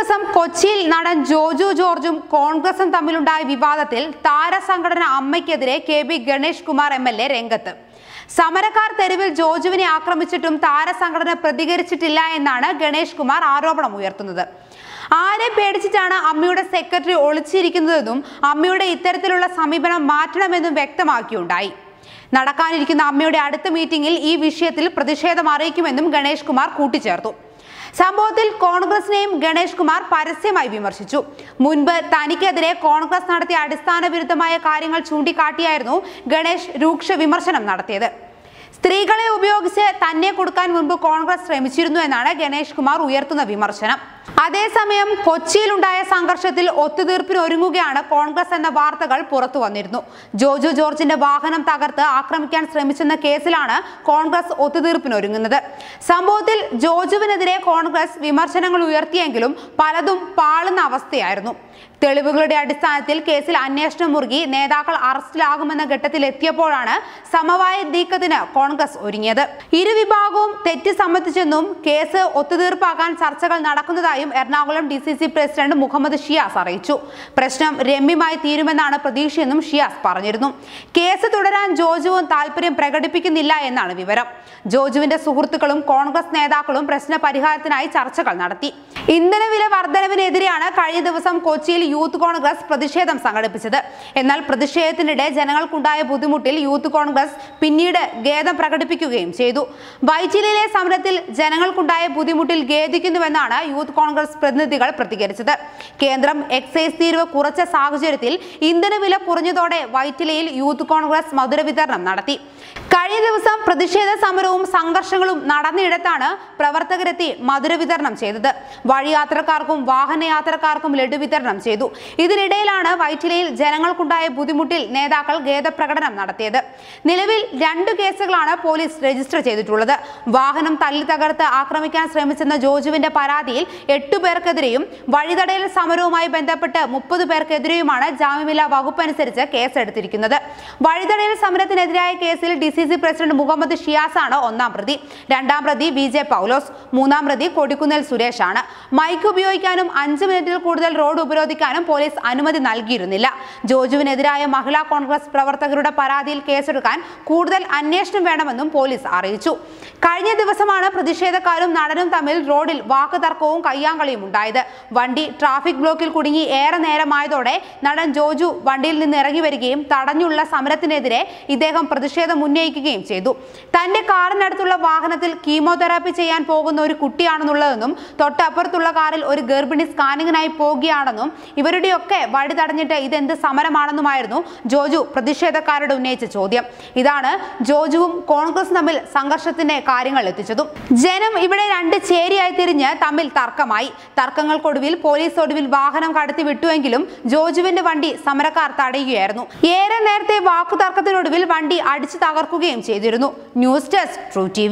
ദിവസം കൊച്ചിയിൽ നടൻ ജോജു ജോർജും കോൺഗ്രസും തമ്മിലുണ്ടായ വിവാദത്തിൽ താരസംഘടന അമ്മയ്ക്കെതിരെ K B Ganesh Kumar M L A രംഗത്ത് സമരക്കാർ തെരുവിൽ ജോജുവിനെ ആക്രമിച്ചിട്ടും താരസംഘടന പ്രതികരിച്ചിട്ടില്ല എന്നാണ് ഗണേഷ് കുമാർ ആരോപണം ഉയർത്തുന്നത് ആരെ പേടിച്ചിട്ടാണ് അമ്മയുടെ സെക്രട്ടറി ഒളിച്ചിരിക്കുന്നതെന്നും അമ്മയുടെ ഇത്തരത്തിലുള്ള സമീപനം മാറ്റണമെന്നും വ്യക്തമാക്കിയുണ്ടായി നടക്കാനിരിക്കുന്ന അമ്മയുടെ അടുത്ത മീറ്റിംഗിൽ ഈ വിഷയത്തിൽ പ്രതിഷേധം അറിയിക്കുമെന്നും ഗണേഷ് കുമാർ കൂട്ടിച്ചേർത്തു സംഭവത്തിൽ കോൺഗ്രസിനെയും ഗണേഷ് കുമാർ പരസ്യമായി വിമർശിച്ചു മുൻപ് തനിക്കെതിരെ കോൺഗ്രസ് നടത്തിയ അടിസ്ഥാന വിരുദ്ധമായ കാര്യങ്ങൾ ചൂണ്ടിക്കാട്ടിയായിരുന്നു ഗണേഷ് രൂക്ഷ വിമർശനം നടത്തിയത് സ്ത്രീകളെ ഉപയോഗിച്ച് തന്നെ കൊടുക്കാൻ മുൻപ് കോൺഗ്രസ് ശ്രമിച്ചിരുന്നു എന്നാണ് ഗണേഷ് കുമാർ ഉയർത്തുന്ന വിമർശനം അതേസമയം കൊച്ചിയിലുണ്ടായ സംഘർഷത്തിൽ ഒത്തുതീർപ്പിന് ഒരുങ്ങുകയാണ് കോൺഗ്രസ് എന്ന വാർത്തകൾ പുറത്തു വന്നിരുന്നു ജോജു ജോർജിന്റെ വാഹനം തകർത്ത് ആക്രമിക്കാൻ ശ്രമിച്ചെന്ന കേസിലാണ് കോൺഗ്രസ് ഒത്തുതീർപ്പിന് ഒരുങ്ങുന്നത് സംഭവത്തിൽ ജോജുവിനെതിരെ കോൺഗ്രസ് വിമർശനങ്ങൾ ഉയർത്തിയെങ്കിലും പലതും പാളുന്ന അവസ്ഥയായിരുന്നു തെളിവുകളുടെ അടിസ്ഥാനത്തിൽ കേസിൽ അന്വേഷണം മുറുകി നേതാക്കൾ അറസ്റ്റിലാകുമെന്ന ഘട്ടത്തിൽ എത്തിയപ്പോഴാണ് സമവായ നീക്കത്തിന് കോൺഗ്രസ് ഒരുങ്ങിയത് ഇരുവിഭാഗവും തെറ്റ് സമ്മതിച്ചെന്നും കേസ് ഒത്തുതീർപ്പാക്കാൻ ചർച്ചകൾ നടക്കുന്നതായും Ernakulam D C C president Muhammad Shiyas അറിയിച്ചു പ്രശ്നം രമ്യമായി തീരുമെന്നാണ് പ്രതീക്ഷയെന്നും ഷിയാസ് പറഞ്ഞിരുന്നു കേസ് തുടരാൻ ജോജുവും താല്പര്യം പ്രകടിപ്പിക്കുന്നില്ല എന്നാണ് വിവരം ജോജുവിന്റെ സുഹൃത്തുക്കളും കോൺഗ്രസ് നേതാക്കളും പ്രശ്ന പരിഹാരത്തിനായി ചർച്ചകൾ നടത്തി ഇന്ധനവില വർധനവിനെതിരെയാണ് കഴിഞ്ഞ ദിവസം കൊച്ചിയിൽ യൂത്ത് കോൺഗ്രസ് പ്രതിഷേധം സംഘടിപ്പിച്ചത് എന്നാൽ പ്രതിഷേധത്തിനിടെ ജനങ്ങൾക്കുണ്ടായ ബുദ്ധിമുട്ടിൽ യൂത്ത് കോൺഗ്രസ് പിന്നീട് ഖേദം പ്രകടിപ്പിക്കുകയും ചെയ്തു വൈറ്റിലിലെ സമരത്തിൽ ജനങ്ങൾക്കുണ്ടായ ബുദ്ധിമുട്ടിൽ ഖേദിക്കുന്നുവെന്നാണ് യൂത്ത് കോൺഗ്രസ് പ്രതിനിധികൾ പ്രതികരിച്ചത് കേന്ദ്രം എക്സൈസ് തീരുവ കുറച്ച സാഹചര്യത്തിൽ ഇന്ധനവില കുറഞ്ഞതോടെ വൈറ്റിലയിൽ യൂത്ത് കോൺഗ്രസ് മധുര വിതരണം നടത്തി കഴിഞ്ഞ ദിവസം പ്രതിഷേധ സമരവും സംഘർഷങ്ങളും നടന്നിടത്താണ് പ്രവർത്തകരെത്തി മധുര വിതരണം ചെയ്തത് വഴിയാത്രക്കാർക്കും വാഹനയാത്രക്കാർക്കും ലഡു വിതരണം ചെയ്തു ഇതിനിടയിലാണ് വൈറ്റിലയിൽ ജനങ്ങൾക്കുണ്ടായ ബുദ്ധിമുട്ടിൽ നേതാക്കൾ ഖേദപ്രകടനം നടത്തിയത് നിലവിൽ രണ്ടു കേസുകളാണ് പോലീസ് രജിസ്റ്റർ ചെയ്തിട്ടുള്ളത് വാഹനം തല്ലി തകർത്ത് ആക്രമിക്കാൻ ശ്രമിച്ചെന്ന ജോജുവിന്റെ പരാതിയിൽ എട്ടു പേർക്കെതിരെയും വഴിതടയൽ സമരവുമായി ബന്ധപ്പെട്ട് മുപ്പത് പേർക്കെതിരെയുമാണ് ജാമ്യമില്ലാ വകുപ്പ് അനുസരിച്ച് കേസെടുത്തിരിക്കുന്നത് വഴിതടയൽ സമരത്തിനെതിരായ കേസിൽ D C C president Muhammad ഷിയാസാണ് ഒന്നാം പ്രതി രണ്ടാം പ്രതി വി ജെ പൗലോസ് മൂന്നാം പ്രതി കൊടിക്കുന്നിൽ സുരേഷാണ് മൈക്ക് ഉപയോഗിക്കാനും അഞ്ച് മിനിറ്റിൽ കൂടുതൽ റോഡ് ഉപരോധിക്കാനും പോലീസ് അനുമതി നൽകിയിരുന്നില്ല ജോജുവിനെതിരായ മഹിളാ കോൺഗ്രസ് പ്രവർത്തകരുടെ പരാതിയിൽ കേസെടുക്കാൻ കൂടുതൽ അന്വേഷണം വേണമെന്നും പോലീസ് അറിയിച്ചു കഴിഞ്ഞ ദിവസമാണ് പ്രതിഷേധക്കാരും നടനും തമ്മിൽ റോഡിൽ വാക്കുതർക്കവും കയ്യാങ്കളിയും ഉണ്ടായത് വണ്ടി ട്രാഫിക് ബ്ലോക്കിൽ കുടുങ്ങി ഏറെ നേരമായതോടെ നടൻ ജോജു വണ്ടിയിൽ നിന്ന് ഇറങ്ങി വരികയും തടഞ്ഞുള്ള സമരത്തിനെതിരെ ഇദ്ദേഹം പ്രതിഷേധം ഉന്നയിക്കുകയും ചെയ്തു തന്റെ കാറിനടുത്തുള്ള വാഹനത്തിൽ കീമോതെറാപ്പി ചെയ്യാൻ പോകുന്ന ഒരു കുട്ടിയാണെന്നുള്ളതെന്നും തൊട്ടപ്പുറത്തുള്ള കാറിൽ ഒരു ഗർഭിണി സ്കാനിങ്ങിനായി പോകുകയാണെന്നും ഇവരുടെയൊക്കെ വഴി തടഞ്ഞിട്ട് ഇതെന്ത് സമരമാണെന്നുമായിരുന്നു ജോജു പ്രതിഷേധക്കാരോട് ഉന്നയിച്ച ചോദ്യം ഇതാണ് ജോജുവും കോൺഗ്രസും തമ്മിൽ സംഘർഷത്തിന്റെ കാര്യങ്ങൾ എത്തിച്ചതും ജനം ഇവിടെ രണ്ട് ചേരിയായി തിരിഞ്ഞ് തമ്മിൽ തർക്കമായി തർക്കങ്ങൾക്കൊടുവിൽ പോലീസ് ഒടുവിൽ വാഹനം കടത്തി വിട്ടുവെങ്കിലും ജോജുവിന്റെ വണ്ടി സമരക്കാർ തടയുകയായിരുന്നു ഏറെ നേരത്തെ വാക്കുതർക്കത്തിനൊടുവിൽ വണ്ടി അടിച്ചു തകർക്കുകയും ചെയ്തിരുന്നു news desk True T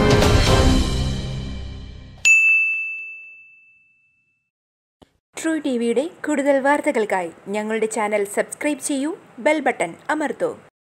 True T വിയുടെ കൂടുതൽ വാർത്തകൾക്കായി ഞങ്ങളുടെ ചാനൽ സബ്സ്ക്രൈബ് ചെയ്യൂ ബെൽ ബട്ടൺ അമർത്തൂ